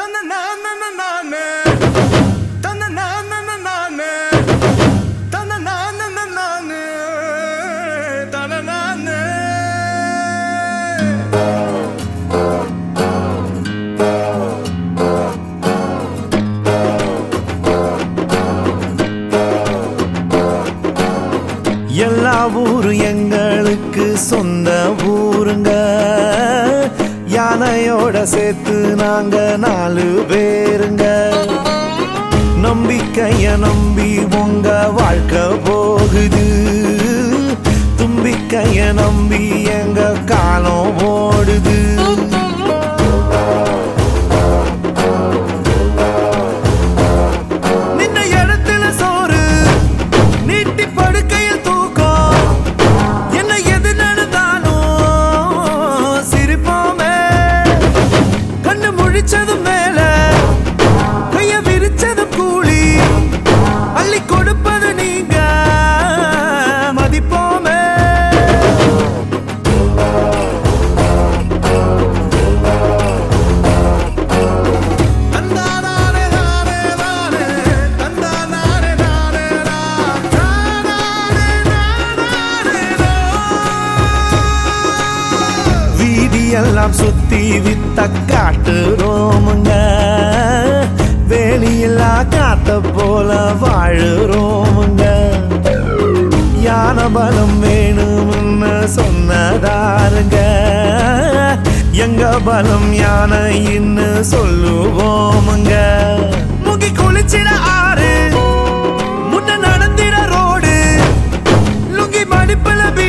தன்ன நானே தன்ன நானே தன்ன நானே தன்ன நானே எல்லா ஊரும் எங்களுக்கு சொந்த ஊருங்க யானையோட சேர்த்து நாங்க நாலு பேருங்க நம்பிக்கைய நம்பி உங்க வாழ்க்கை போகுது தும்பிக்கைய நம்பி எங்க காலம் ஓடுது நின்ன இடத்துல சோறு நீட்டி படுக்கையில் தூக்கம் என்ன எது நடந்தாலும் சிரிப்போமே கண்ணு முழிச்சதும் மேல கைய விரிச்சதும் கூலி அள்ளி கொடுப்பது நீங்க மதிப்போமே தந்தானானே நானே நானே தந்தானானே நானே நான் தானானே நானே நான் வீதியெல்லாம் சுத்தி வித்த காட்டுறோமுங்க வேலியில்லா காத்த போல வாழுறோமுங்க யான பலம் வேணும்னு சொன்னதாருங்க எங்க பலம் யானைன்னு சொல்லுவோமுங்க முகி குளிச்சிட ஆறு முன்ன நடந்திட ரோடு லுங்கி மடிப்புல